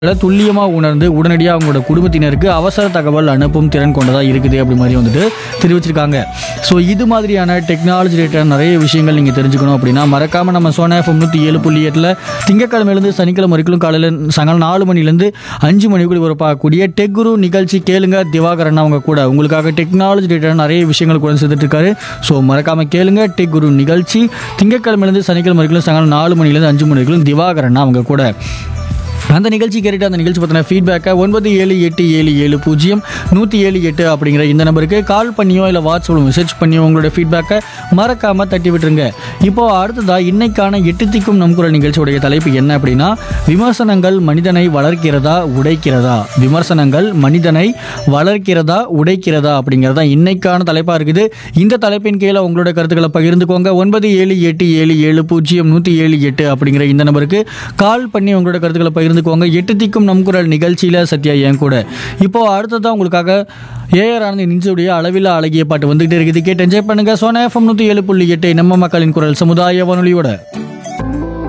துல்லியமாக உணர்ந்து உடனடியாக அவங்களோட குடும்பத்தினருக்கு அவசர தகவல் அனுப்பும் திறன் கொண்டதாக இருக்குது அப்படி மாதிரி வந்துட்டு தெரிவிச்சிருக்காங்க ஸோ இது மாதிரியான டெக்னாலஜி ரிலேட்டட் நிறைய விஷயங்கள் நீங்கள் தெரிஞ்சுக்கணும் அப்படின்னா மறக்காமல் நம்ம சோனா எஃப்எம் நூற்றி ஏழு புள்ளி எட்டில் திங்கக்கிழமையிலேருந்து சனிக்கிழமை வரைக்கும் காலையில் சாயங்காலம் நாலு மணிலேருந்து அஞ்சு மணிக்குள்ள ஒரு பார்க்கக்கூடிய டெக் குரு நிகழ்ச்சி கேளுங்க திவாகரன் அவங்க கூட உங்களுக்காக டெக்னாலஜி ரிலேட்டட் நிறைய விஷயங்கள் கூட சேர்த்துட்டு இருக்காரு ஸோ மறக்காமல் கேளுங்க டெக் குரு நிகழ்ச்சி திங்கக்கிழமையிலேருந்து சனிக்கிழமை வரைக்கும் சாயங்காலம் நாலு மணிலேருந்து அஞ்சு மணி வரைக்கும் திவாகரன் அவங்க கூட அந்த நிகழ்ச்சி கேட்டுட்டு அந்த நிகழ்ச்சி பற்றின ஃபீட்பேக்கை ஒன்பது ஏழு எட்டு ஏழு ஏழு பூஜ்ஜியம் நூற்றி ஏழு எட்டு அப்படிங்கிற இந்த நம்பருக்கு கால் பண்ணியோ இல்லை வாட்ஸ்அப்பில் மெசேஜ் பண்ணியோ உங்களோட ஃபீட்பேக்கை மறக்காமல் தட்டி விட்டுருங்க இப்போ அடுத்ததா இன்னைக்கான எட்டு திக்கும் நம் குரல் நிகழ்ச்சியுடைய தலைப்பு என்ன அப்படின்னா விமர்சனங்கள் மனிதனை வளர்க்கிறதா உடைக்கிறதா விமர்சனங்கள் மனிதனை வளர்க்கிறதா உடைக்கிறதா அப்படிங்கிறதா இன்னைக்கான தலைப்பாக இருக்குது இந்த தலைப்பின் கீழே உங்களோட கருத்துக்களை பகிர்ந்துக்கோங்க ஒன்பது ஏழு எட்டு ஏழு ஏழு பூஜ்ஜியம் நூற்றி ஏழு எட்டு அப்படிங்கிற இந்த நம்பருக்கு கால் பண்ணி உங்களோட கருத்துக்களை பகிர்ந்துக்கோங்க எட்டு திக்கும் நம் குரல் நிகழ்ச்சியில் சத்யா என் கூட இப்போ அடுத்ததான் உங்களுக்காக ஏஆர் ஆனந்த் நிஞ்சோடைய அளவில் அழகிய பாட்டு வந்துகிட்டே இருக்குது கேட்டு என்ஜாய் பண்ணுங்க சோனா எஃப்எம் நூற்றி ஏழு புள்ளி எட்டு நம்ம மக்களின் குரல் சமுதாய வானொலியோட